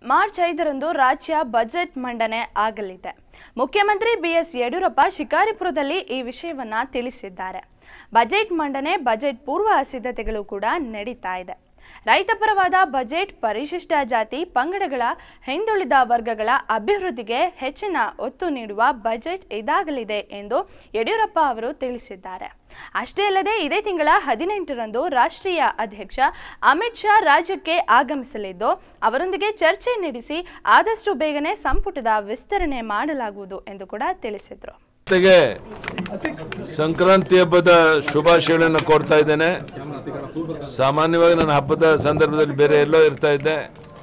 March ಐದರಂದು ರಾಜ್ಯ budget ಮಂಡನೆ ಆಗಲಿದೆ ಮುಖ್ಯಮಂತ್ರಿ ಬಿಎಸ್ ಯಡಿಯೂರಪ್ಪ ಶಿಕಾರಿಪುರದಲ್ಲಿ ಈ ವಿಷಯವನ್ನ ತಿಳಿಸಿದ್ದಾರೆ ಬಜೆಟ್ ಮಂಡನೆ ಬಜೆಟ್ ಪೂರ್ವ ಸಿದ್ಧತೆಗಳು ಕೂಡ ನಡೀತಾ ಇದೆ ರೈತಪರವಾದ ಬಜೆಟ್ ಪರಿಶಿಷ್ಟ ಜಾತಿ ಪಂಗಡಗಳ ಹಿಂದುಳಿದ ವರ್ಗಗಳ ಅಭಿವೃದ್ಧಿಗೆ ಹೆಚ್ಚಿನ ಒತ್ತು ನೀಡುವ ಬಜೆಟ್ ಇದಾಗಲಿದೆ ಎಂದು ಯಡಿಯೂರಪ್ಪ ಅವರು ತಿಳಿಸಿದ್ದಾರೆ ಅಷ್ಟೇ ಅಲ್ಲದೆ ಇದೇ ತಿಂಗಳ ಹದಿನೆಂಟರಂದು ರಾಷ್ಟ್ರೀಯ ಅಧ್ಯಕ್ಷ ಅಮಿತ್ ಶಾ ರಾಜ್ಯಕ್ಕೆ ಆಗಮಿಸಲಿದ್ದು ಅವರೊಂದಿಗೆ ಚರ್ಚೆ ನಡೆಸಿ ಆದಷ್ಟು ಬೇಗನೆ ಸಂಪುಟದ ವಿಸ್ತರಣೆ ಮಾಡಲಾಗುವುದು ಎಂದು ಕೂಡ ತಿಳಿಸಿದರು ಜೊತೆಗೆ ಸಂಕ್ರಾಂತಿ ಹಬ್ಬದ ಶುಭಾಶಯಗಳನ್ನು ಕೋರ್ತಾ ಇದ್ದೇನೆ ಸಾಮಾನ್ಯವಾಗಿ ನನ್ನ ಹಬ್ಬದ ಸಂದರ್ಭದಲ್ಲಿ ಬೇರೆ ಎಲ್ಲೋ ಇರ್ತಾ ಇದ್ದೆ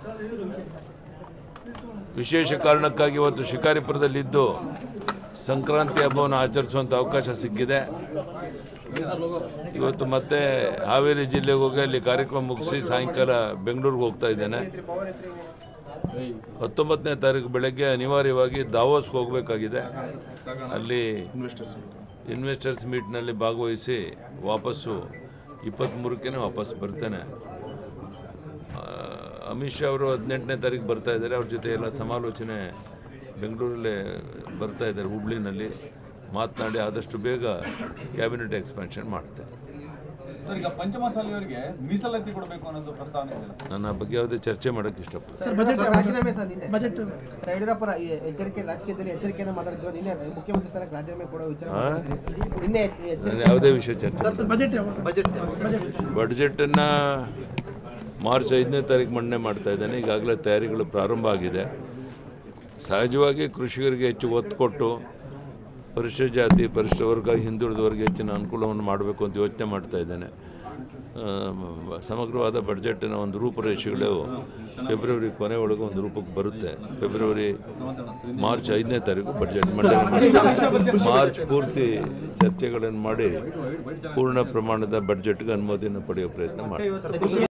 ವಿಶೇಷ ಕಾರಣಕ್ಕಾಗಿ ಇವತ್ತು ಶಿಕಾರಿಪುರದಲ್ಲಿದ್ದು ಸಂಕ್ರಾಂತಿ ಹಬ್ಬವನ್ನು ಆಚರಿಸುವಂಥ ಅವಕಾಶ ಸಿಕ್ಕಿದೆ ಇವತ್ತು ಮತ್ತೆ ಹಾವೇರಿ ಜಿಲ್ಲೆಗೆ ಹೋಗಿ ಅಲ್ಲಿ ಕಾರ್ಯಕ್ರಮ ಮುಗಿಸಿ ಸಾಯಂಕಾಲ ಬೆಂಗಳೂರಿಗೆ ಹೋಗ್ತಾ ಇದ್ದೇನೆ ಹತ್ತೊಂಬತ್ತನೇ ತಾರೀಕು ಬೆಳಗ್ಗೆ ಅನಿವಾರ್ಯವಾಗಿ ದಾವೋಸ್ಗೆ ಹೋಗಬೇಕಾಗಿದೆ ಅಲ್ಲಿ ಇನ್ವೆಸ್ಟರ್ಸ್ ಮೀಟ್ನಲ್ಲಿ ಭಾಗವಹಿಸಿ ವಾಪಸ್ಸು ಇಪ್ಪತ್ತ್ಮೂರಕ್ಕೆ ವಾಪಸ್ ಬರ್ತೇನೆ ಆ, ಅಮಿತ್ ಶಾ ಅವರು ಹದಿನೆಂಟನೇ ತಾರೀಕು ಬರ್ತಾ ಇದ್ದಾರೆ ಅವ್ರ ಜೊತೆ ಎಲ್ಲ ಸಮಾಲೋಚನೆ ಬೆಂಗಳೂರಲ್ಲೇ ಬರ್ತಾ ಇದ್ದಾರೆ ಹುಬ್ಳಿನಲ್ಲಿ ಮಾತನಾಡಿ ಆದಷ್ಟು ಬೇಗ ಕ್ಯಾಬಿನೆಟ್ ಎಕ್ಸ್ಪಾನ್ಷನ್ ಮಾಡ್ತೇನೆ ಸರ್ ಈಗ ಪಂಚಮಸಾಲಿಯವರಿಗೆ ಮೀಸಲಾತಿ ಕೊಡಬೇಕು ಅನ್ನೋದು ಪ್ರಸ್ತಾವನೆ ಇದೆ ನಾನು ಆ ಬಗ್ಗೆ ಯಾವುದೇ ಚರ್ಚೆ ಮಾಡೋಕ್ಕೆ ಇಷ್ಟಪಡ್ತೀನಿ ಸರ್, ಬಜೆಟ್ ರಾಜೀನಾಮೆ ಸರ್ ನಿನ್ನೆ ಬಜೆಟ್ ಯಡಿಯೂರಪ್ಪ ಈ ಎಚ್ಚರಿಕೆ ರಾಜಕೀಯದಲ್ಲಿ ಎಚ್ಚರಿಕೆಯನ್ನು ಮಾತಾಡಿದ್ರು ನಿನ್ನೆ ಮುಖ್ಯಮಂತ್ರಿ ಸ್ಥಾನಕ್ಕೆ ರಾಜೀನಾಮೆ ಕೊಡೋ ವಿಚಾರ ಹಾ? ಮಾತಾಡಿದ್ರು. ನಿನ್ನೆ ಎಚ್ಚರಿಕೆ ನಾನು ಯಾವುದೇ ವಿಷಯ ಚರ್ಚೆ ಬಜೆಟ್ ಬಜೆಟ್ ಬಡ್ಜೆಟನ್ನು ಮಾರ್ಚ್ ಐದನೇ ತಾರೀಕು ಮಂಡನೆ ಮಾಡ್ತಾ ಇದ್ದೇನೆ ಈಗಾಗಲೇ ತಯಾರಿಗಳು ಪ್ರಾರಂಭ ಆಗಿದೆ ಸಹಜವಾಗಿ ಕೃಷಿಕರಿಗೆ ಹೆಚ್ಚು ಒತ್ತು ಕೊಟ್ಟು ಪರಿಶಿಷ್ಟ ಜಾತಿ ಪರಿಶಿಷ್ಟ ವರ್ಗ ಹಿಂದುಳಿದವರಿಗೆ ಹೆಚ್ಚಿನ ಅನುಕೂಲವನ್ನು ಮಾಡಬೇಕು ಅಂತ ಯೋಚನೆ ಮಾಡ್ತಾ ಇದ್ದೇನೆ ಆ, ಸಮಗ್ರವಾದ ಬಡ್ಜೆಟಿನ ಒಂದು ರೂಪುರೇಷೆಗಳು ಫೆಬ್ರವರಿ ಕೊನೆ ಒಳಗೆ ಒಂದು ರೂಪಕ್ಕೆ ಬರುತ್ತೆ ಫೆಬ್ರವರಿ ಮಾರ್ಚ್ ಐದನೇ ತಾರೀಕು ಬಡ್ಜೆಟ್ ಮಂಡನೆ ಮಾಡ್ತಾರೆ ಮಾರ್ಚ್ ಪೂರ್ತಿ ಚರ್ಚೆಗಳನ್ನು ಮಾಡಿ ಪೂರ್ಣ ಪ್ರಮಾಣದ ಬಡ್ಜೆಟ್ಗೆ ಅನುಮೋದನೆ ಪಡೆಯುವ ಪ್ರಯತ್ನ ಮಾಡ್ತಾರೆ